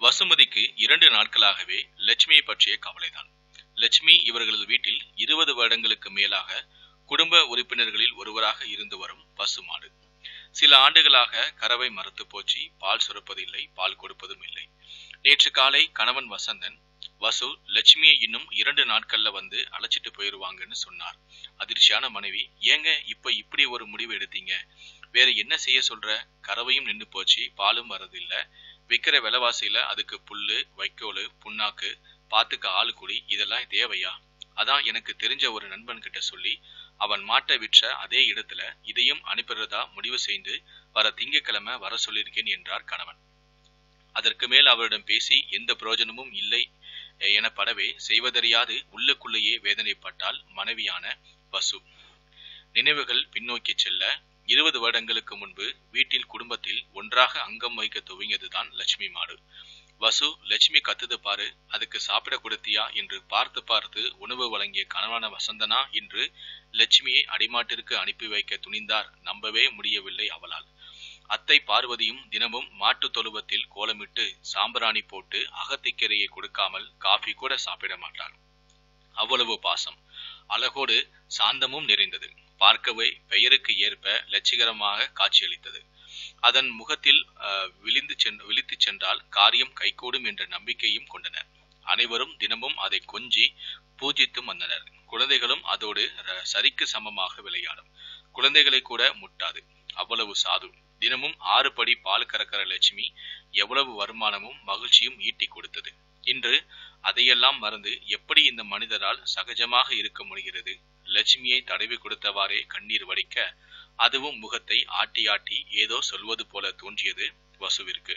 வசுமதிக்கு இரண்டு நாட்களாகவே லட்சுமியை பற்றிய கவலைதான் லட்சுமி இவர்களது வீட்டில் இருபது வருடங்களுக்கு மேலாக குடும்ப உறுப்பினர்களில் ஒருவராக இருந்து வரும் பசுமாடு சில ஆண்டுகளாக கறவை மறுத்து போச்சு பால் சுரப்பதில்லை பால் கொடுப்பதும் இல்லை நேற்று காலை கணவன் வசந்தன் வசு லட்சுமியை இன்னும் இரண்டு நாட்கள்ல வந்து அழைச்சிட்டு போயிருவாங்கன்னு சொன்னார் அதிர்ச்சியான மனைவி ஏங்க இப்ப இப்படி ஒரு முடிவு எடுத்தீங்க வேற என்ன செய்ய சொல்ற கறவையும் நின்னு போச்சு பாலும் வரதில்ல விக்கிற விலைவாசியில அதுக்கு புல்லு வைக்கோல் புண்ணாக்கு பாத்துக்க ஆளு கூலி இதெல்லாம் தேவையா அதான் எனக்கு தெரிஞ்ச ஒரு நண்பன் கிட்ட சொல்லி அவன் மாட்டை விற்ற அதே இடத்துல இதையும் அனுப்புறதா முடிவு செய்து வர திங்கட்கிழமை வர சொல்லியிருக்கேன் என்றார் கணவன் அதற்கு மேல் அவரிடம் பேசி எந்த பிரயோஜனமும் இல்லை எனப்படவே செய்வதறியாது உள்ளுக்குள்ளேயே வேதனைப்பட்டால் மனைவியான வசு நினைவுகள் பின்னோக்கி செல்ல இருபது வருடங்களுக்கு முன்பு வீட்டில் குடும்பத்தில் ஒன்றாக அங்கம் வைக்க துவங்கியதுதான் லட்சுமி மாடு வசு லட்சுமி கத்துது பாரு அதுக்கு சாப்பிட கொடுத்தியா என்று பார்த்து பார்த்து உணவு வழங்கிய கணவன வசந்தனா என்று லட்சுமியை அடிமாட்டிற்கு அனுப்பி வைக்க துணிந்தார் நம்பவே முடியவில்லை அவளால் அத்தை பார்வதியும் தினமும் மாட்டு தொழுவத்தில் கோலமிட்டு சாம்பிராணி போட்டு அகத்திக்கரையை கொடுக்காமல் காஃபி கூட சாப்பிட மாட்டாள் அவ்வளவு பாசம் அழகோடு சாந்தமும் நிறைந்தது பார்க்கவே பெயருக்கு ஏற்ப லட்சிகரமாக காட்சியளித்தது அதன் முகத்தில் விழிந்து சென்று விழித்து சென்றால் காரியம் கைகூடும் என்ற நம்பிக்கையும் கொண்டனர் அனைவரும் தினமும் அதை கொஞ்சி பூஜித்தும் வந்தனர் குழந்தைகளும் அதோடு சரிக்கு சமமாக விளையாடும் குழந்தைகளை கூட முட்டாது அவ்வளவு சாது தினமும் ஆறு படி பால் கறக்கிற லட்சுமி எவ்வளவு வருமானமும் மகிழ்ச்சியும் ஈட்டி கொடுத்தது இன்று அதையெல்லாம் மறந்து எப்படி இந்த மனிதரால் சகஜமாக இருக்க முடிகிறது லட்சுமியை தடவி கொடுத்தவாறே கண்ணீர் வடிக்க அதுவும் முகத்தை ஆட்டி ஆட்டி ஏதோ சொல்வது போல தோன்றியது வசுவிற்கு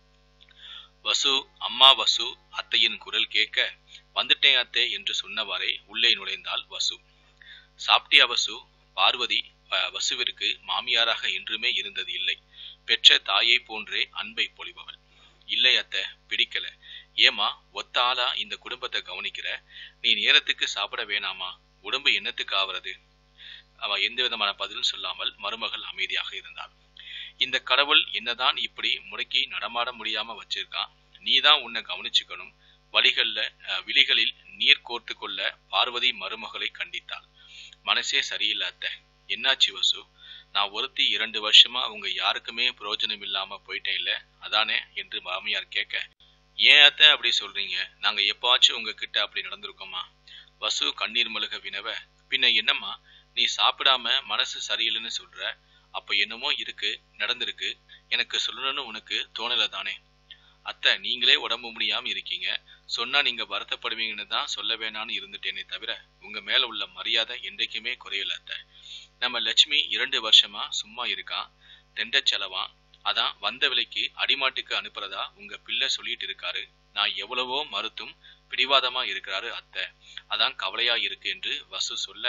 வசு அம்மா வசு அத்தையின் குரல் கேட்க வந்துட்டேன் அத்தை என்று சொன்னவாறே உள்ளே நுழைந்தாள் வசு சாப்பிட்டியா வசு பார்வதி வசுவிற்கு மாமியாராக என்றுமே இருந்தது இல்லை பெற்ற தாயை போன்றே அன்பை பொழிபவள் இல்லை அத்தை பிடிக்கல ஏமா ஒத்த ஆளா இந்த குடும்பத்தை கவனிக்கிற நீ நேரத்துக்கு சாப்பிட வேணாமா உடம்பு என்னத்துக்கு ஆவறது அவ எந்த விதமான பதிலும் சொல்லாமல் மருமகள் அமைதியாக இருந்தாள் இந்த கடவுள் என்னதான் இப்படி முடக்கி நடமாட முடியாம வச்சிருக்கான் நீதான் உன்னை கவனிச்சுக்கணும் வழிகள்ல விழிகளில் நீர் கோர்த்து கொள்ள பார்வதி மருமகளை கண்டித்தாள் மனசே சரியில்லை அத்தை என்னாச்சு வசு நான் ஒருத்தி இரண்டு வருஷமா உங்க யாருக்குமே பிரயோஜனம் இல்லாம போயிட்டேன் இல்ல அதானே என்று மாமியார் கேட்க ஏன் அத்தை அப்படி சொல்றீங்க நாங்க எப்பாச்சும் உங்ககிட்ட அப்படி நடந்திருக்கோமா வசு கண்ணீர் மழுக வினவ பின்ன என்னம்மா நீ சாப்பிடாம மனசு சரியில்லைன்னு சொல்ற அப்ப என்னமோ இருக்கு நடந்திருக்கு எனக்கு சொல்லணும்னு உனக்கு தோணல தானே அத்தை நீங்களே உடம்பு முடியாம இருக்கீங்க சொன்னா நீங்க வருத்தப்படுவீங்கன்னு தான் சொல்ல வேணான்னு இருந்துட்டேனே தவிர உங்க மேல உள்ள மரியாதை என்றைக்குமே குறையல அத்தை நம்ம லட்சுமி இரண்டு வருஷமா சும்மா இருக்கான் தெண்ட செலவா அதான் வந்த விலைக்கு அடிமாட்டுக்கு அனுப்புறதா உங்க பிள்ளை சொல்லிட்டு இருக்காரு நான் எவ்வளவோ மறுத்தும் பிடிவாதமா இருக்கிறாரு அத்தை அதான் கவலையா இருக்கு என்று வசு சொல்ல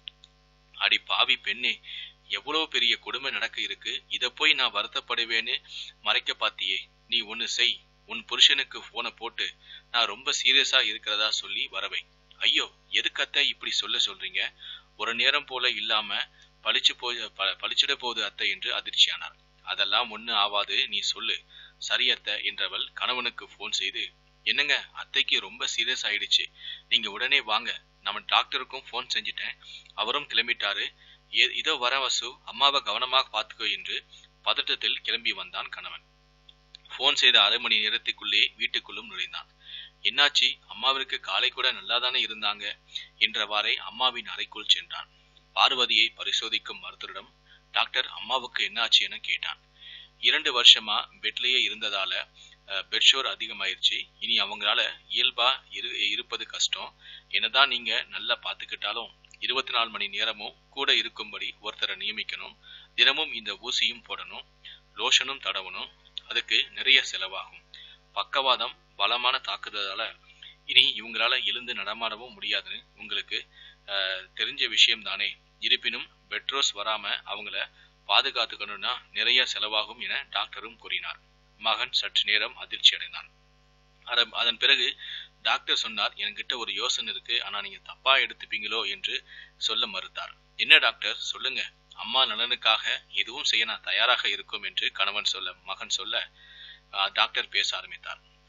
அடி பாவி பெண்ணே எவ்வளவு பெரிய கொடுமை நடக்க இருக்கு இத போய் நான் வருத்தப்படுவேன்னு மறைக்க பாத்தியே நீ ஒன்னு செய் உன் புருஷனுக்கு போனை போட்டு நான் ரொம்ப சீரியஸா இருக்கிறதா சொல்லி வரவை ஐயோ எதுக்கத்த இப்படி சொல்ல சொல்றீங்க ஒரு நேரம் போல இல்லாம பழிச்சு போய் பழிச்சிட போகுது அத்தை என்று அதிர்ச்சியானார் அதெல்லாம் ஒண்ணு ஆவாது நீ சொல்லு சரி அத்தை என்றவள் கணவனுக்கு போன் செய்து என்னங்க அத்தைக்கு ரொம்ப சீரியஸ் ஆயிடுச்சு நீங்க உடனே வாங்க நம்ம டாக்டருக்கும் போன் செஞ்சிட்டேன் அவரும் கிளம்பிட்டாரு இதோ வர வசு அம்மாவை கவனமாக பார்த்துக்கோ என்று பதட்டத்தில் கிளம்பி வந்தான் கணவன் போன் செய்த அரை மணி நேரத்துக்குள்ளே வீட்டுக்குள்ளும் நுழைந்தான் என்னாச்சு அம்மாவிற்கு காலை கூட நல்லாதானே இருந்தாங்க என்றவாறே அம்மாவின் அறைக்குள் சென்றான் பார்வதியை பரிசோதிக்கும் மருத்துவரிடம் டாக்டர் அம்மாவுக்கு என்னாச்சு என கேட்டான் இரண்டு வருஷமா பெட்லயே இருந்ததால பெட்ஷோர் அதிகமாயிருச்சு இனி அவங்களால இயல்பா இரு இருப்பது கஷ்டம் என்னதான் நீங்க நல்லா பாத்துக்கிட்டாலும் இருபத்தி நாலு மணி நேரமும் கூட இருக்கும்படி ஒருத்தரை நியமிக்கணும் தினமும் இந்த ஊசியும் போடணும் லோஷனும் தடவணும் அதுக்கு நிறைய செலவாகும் பக்கவாதம் பலமான தாக்குதலால இனி இவங்களால எழுந்து நடமாடவும் முடியாதுன்னு உங்களுக்கு தெரிஞ்ச விஷயம் தானே இருப்பினும் பெட்ரோஸ் வராம அவங்கள பாதுகாத்துக்கணும்னா நிறைய செலவாகும் என டாக்டரும் கூறினார் மகன் சற்று நேரம் அதிர்ச்சி அடைந்தான் அதன் பிறகு டாக்டர் சொன்னார் என்கிட்ட ஒரு யோசனை இருக்கு ஆனா நீங்க தப்பா எடுத்துப்பீங்களோ என்று சொல்ல மறுத்தார் என்ன டாக்டர் சொல்லுங்க அம்மா நலனுக்காக எதுவும் செய்ய நான் தயாராக இருக்கும் என்று கணவன் சொல்ல மகன் சொல்ல டாக்டர் பேச ஆரம்பித்தார்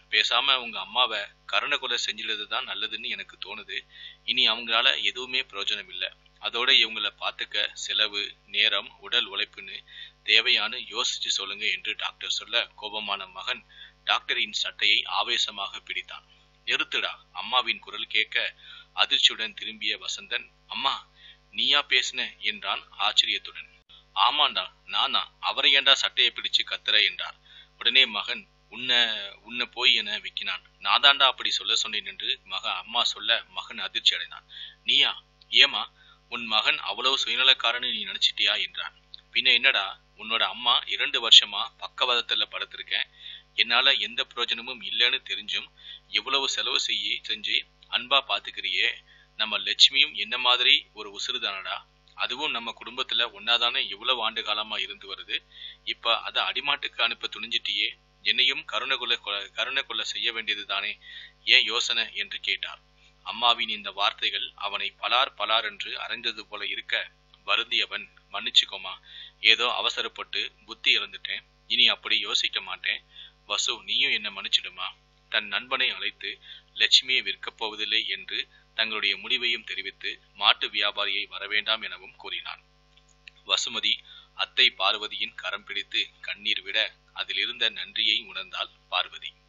பேசாம உங்க அம்மாவை கருணை கொலை செஞ்சிடுறது தான் நல்லதுன்னு எனக்கு தோணுது இனி அவங்களால எதுவுமே பிரயோஜனம் இல்லை அதோட இவங்கள பார்த்துக்க செலவு நேரம் உடல் உழைப்புன்னு தேவையான யோசிச்சு சொல்லுங்க என்று டாக்டர் சொல்ல கோபமான மகன் டாக்டரின் சட்டையை ஆவேசமாக பிடித்தான் நிறுத்துடா அம்மாவின் குரல் கேட்க அதிர்ச்சியுடன் திரும்பிய வசந்தன் அம்மா நீயா பேசுன என்றான் ஆச்சரியத்துடன் ஆமாண்டா நானா அவரை ஏண்டா சட்டையை பிடிச்சு கத்துற என்றார் உடனே மகன் உன்ன உன்னை போய் என விக்கினான் நாதாண்டா அப்படி சொல்ல சொன்னேன் என்று மக அம்மா சொல்ல மகன் அதிர்ச்சி அடைந்தான் நீயா ஏமா உன் மகன் அவ்வளவு சுயநலக்காரன்னு நீ நினைச்சிட்டியா என்றான் பின்ன என்னடா உன்னோட அம்மா இரண்டு வருஷமா பக்கவாதத்துல படுத்திருக்கேன் என்னால எந்த பிரயோஜனமும் இல்லைன்னு தெரிஞ்சும் எவ்வளவு செலவு செய்ய செஞ்சு அன்பா பாத்துக்கிறியே நம்ம லட்சுமியும் என்ன மாதிரி ஒரு உசுறுதானடா அதுவும் நம்ம குடும்பத்துல ஒன்னாதானே எவ்வளவு ஆண்டு காலமா இருந்து வருது இப்ப அத அடிமாட்டுக்கு அனுப்ப துணிஞ்சிட்டியே என்னையும் கருணை கொள்ள கொ- கருணை கொள்ள செய்ய வேண்டியது தானே ஏன் யோசனை என்று கேட்டார் அம்மாவின் இந்த வார்த்தைகள் அவனை பலார் பலார் என்று அரைந்தது போல இருக்க வருந்தியவன் மன்னிச்சுக்கோமா ஏதோ அவசரப்பட்டு புத்தி இழந்துட்டேன் இனி அப்படி யோசிக்க மாட்டேன் வசு நீயும் என்ன மன்னிச்சிடுமா தன் நண்பனை அழைத்து லட்சுமியை விற்கப் போவதில்லை என்று தங்களுடைய முடிவையும் தெரிவித்து மாட்டு வியாபாரியை வரவேண்டாம் எனவும் கூறினான் வசுமதி அத்தை பார்வதியின் கரம் பிடித்து கண்ணீர் விட அதில் இருந்த நன்றியை உணர்ந்தாள் பார்வதி